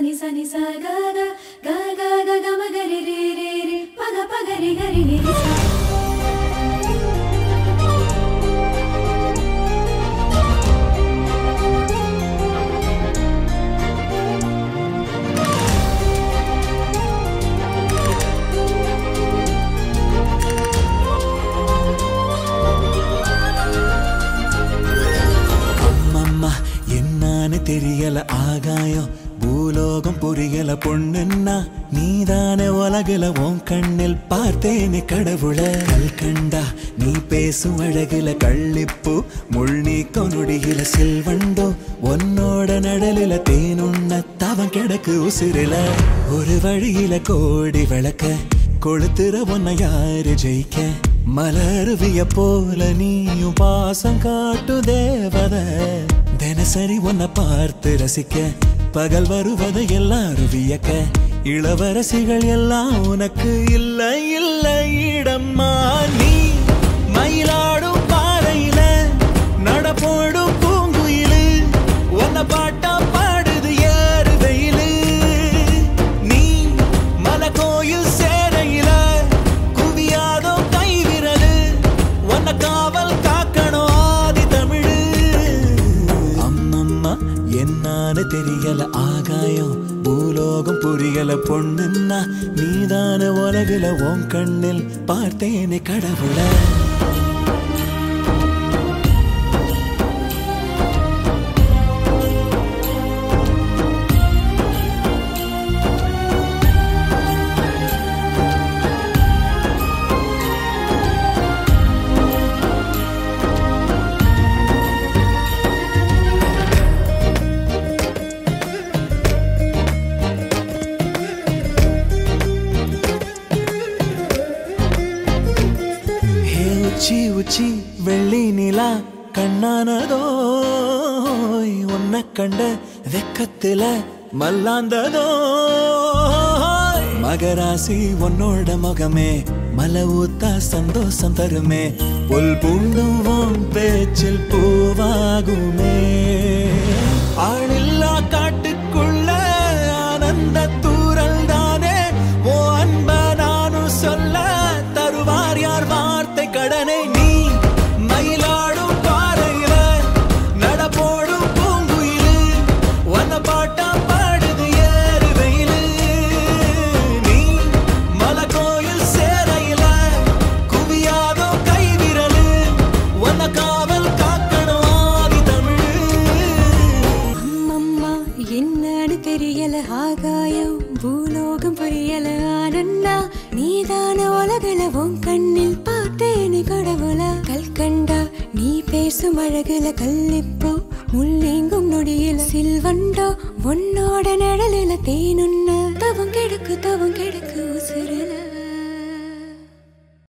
ni sa ni sa ga ga ga ga ga ga ma ga ri ri ri ri pa ga pa ga ri ga ri ni ri sa அம்மம்மா என்னான்னு தெரியல ஆகாயம் பூலோகம் புரியல பொண்ணுன்னா நீதானே உலகுல உன் கண்ணில் பார்த்தேனே கடவுள கல் கண்டா நீ பேசும் அழகுல கள்ளிப்பு முள் நீக்க நொடியில செல்வண்டோ உன்னோட நடலில தேனுண்ண தவம் கிடக்கு உசிரில ஒரு வழியில கோடி விளக்க கொளுத்துற உன்னை யாரு ஜெயிக்க மலருவிய போல நீயும் பாசம் காட்டு தேவத தினசரி உன்னை பார்த்து ரசிக்க பகல் வருவதை எல்லாரும் வியக்க இளவரசிகள் எல்லாம் உனக்கு இல்லை இல்லை இடம்மா நீ மயிலாடும் பாறையில நடப்போடும் பூங்குயிலு உன்னை பாட்டா பாடுது ஏறு வெயிலு நீ மலை கோயில் சேரையில குவியாதோ கை விரலு உன்னை காவல் காக்கணும் ஆதி தமிழு அம்மம்மா என்னான்னு தெரியல ஆகாயம் பூலோகம் புரியல பொண்ணுன்னா நீதான உலகுல உன் கண்ணில் பார்த்தேனே கடவுளை ஹே உச்சி உச்சி வெள்ளி நிலா கண்ணானதோ உன்னை கண்ட வெக்கத்துல மல்லாந்ததோ மகராசி உன்னோட முகமே மலை ஊத்தா சந்தோஷம் தருமே புல் பூண்டும் உன் பேச்சில் பூவாகுமே ஆளில்லா காட்டுக்குள்ள ஆனந்த தூரல் தானே ஓ அன்ப நானும் சொல்ல தருவார் யார் வார்த்தை கடனை நீ மயிலாடும் பாறையில நடப்போடும் பூங்குயிலு உன்னை பாட்டா பாடுது ஏறு வெயிலு நீ மலை கோயில் சேரையில குவியாதோ கை விரலு உன்னை காவல் காக்கணும் ஆதி தமிழ் அம்மம்மா என்னன்னு தெரியல ஆகாயம் பூலோகம் புரியல ஆனந்தா நீதான உலகுல உன் கண்ணில் பார்த்தேனே கடவுள கல்கண்டா நீ பேசும் அழகுல கல்லிப்போ முள்ளீங்கும் நொடியில சில்வண்டோ உன்னோட நிழலில தேனுண்ண தவம் கெடுக்கு தவம் கெடுக்கு உசுரல